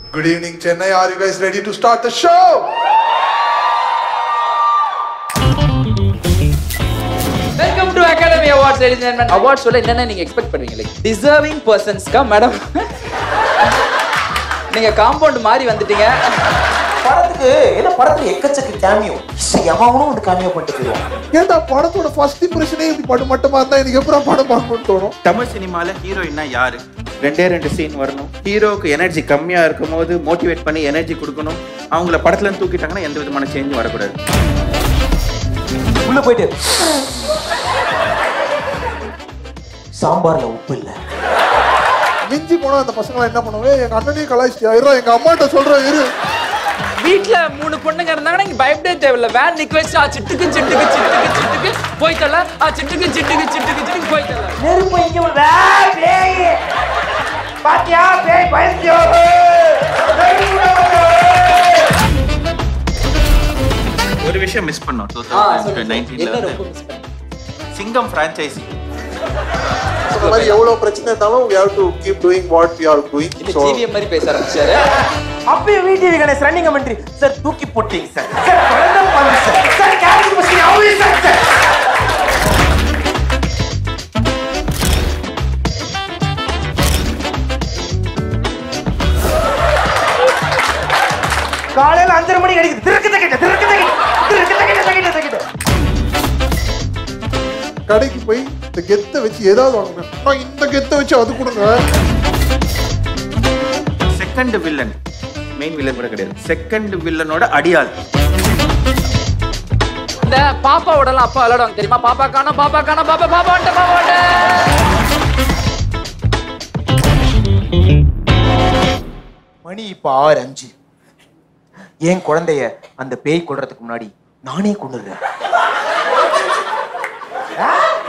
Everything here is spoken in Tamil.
Good evening, Chennai. Are you guys ready to start the show? Welcome to academy awards ladies and awards சொல்ல என்னென்ன நீங்க எக்ஸ்பெக்ட் பண்ணுவீங்க லைக் டிசர்விங் பர்சன்ஸ்க்கா மேடம் நீங்க காம்பவுண்ட் மாதிரி வந்துட்டீங்க படத்துக்கு ஏன்னா படத்துல எக்கச்சக்க கேமியோ எவனும் வந்து கேமியோ பண்ணிட்டு போயிடுவான் ஏன்டா படத்தோட ஃபர்ஸ்ட் இம்ப்ரெஷனே இப்படி படு மட்டமா இருந்தா எனக்கு எப்பறம் படம் பார்க்கணும்னு தோணும் தமிழ் சினிமால ஹீரோயின்னா யாரு ரெண்டே ரெண்டு சீன் வரணும் ஹீரோவுக்கு எனர்ஜி கம்மியா இருக்கும் போது மோட்டிவேட் பண்ணி எனர்ஜி கொடுக்கணும் அவங்கள படத்துல இருந்து தூக்கிட்டாங்கன்னா எந்த விதமான சேஞ்சும் வரக்கூடாது உள்ள போயிட்டு சாம்பார்ல உப்பு இல்ல மிஞ்சி போனா அந்த பசங்க என்ன பண்ணுவாங்க எங்க அண்ணனையும் கலாய்ச்சியா இரு எங்க அம்மாட்ட சொல்றேன் இரு வீட்ல மூணு பொண்ணுங்க இருந்தாங்கன்னா நீங்க பயப்படவே தேவையில்ல வேன் நிக்க வச்சு ஆ சிட்டுக்கு சிட்டுக்கு சிட்டுக்கு சிட்டுக்கு போய் தள்ள ஆ சிட்டுக்கு சிட்டுக்கு சிட்டுக்கு சிட்டுக்கு போய் தள்ள நெருப்பு இங்க வந்து, "ஏய், பேய்! பாத்தியா பேய் பயந்துச்சோ ஒரு விஷயம் மிஸ் பண்ணோம் டூ ஆ, தௌசண்ட் சொல்லுங்க. நைன்டீன்ல என்ன வந்து ரொம்ப miss பண்ணீங்க? சிங்கம் பிரான்ச்சைசி இந்த மாதிரி எவ்வளவு பிரச்சனை இருந்தாலும் we have to keep doing what we are doing என்ன so ஜிவிஎம் மாதிரி பேச ஆரம்பிச்சாரு அப்பயே VTV Ganesh running commentary sir தூக்கி போட்டீங்க சார் சார் குழந்தை பாருங்க சார் சார் கேரக்டர் பசி அவுளி சார் சார் காலையில அஞ்சரை மணிக்கு அடிக்குது திருக்கு தக்கிட்ட திருக்கு தக்கிட்ட திருக்கு தக்கிட்ட தக்கிட்ட தக்கிட்ட கடைக்கு போய் இந்த கெத்தை வச்சு ஏதாவது வாங்கணும் நான் இந்த கெத்தை வச்சு அது கொடுங்க செகண்ட் வில்லன் மெயின் வில்லன் கூட கிடையாது செகண்ட் வில்லனோட அடியாள் இந்த பாப்பாவோட எல்லாம் அப்பா விளையாடுவாங்க தெரியுமா பாப்பா காணோம் பாப்பா காணோம் பாப்பா பாப்பா வந்துட்ட பாப்பா வந்துட்ட மணி இப்ப ஆறு அஞ்சு என் குழந்தைய அந்த பேய் கொல்றதுக்கு முன்னாடி நானே கொண்டுறேன்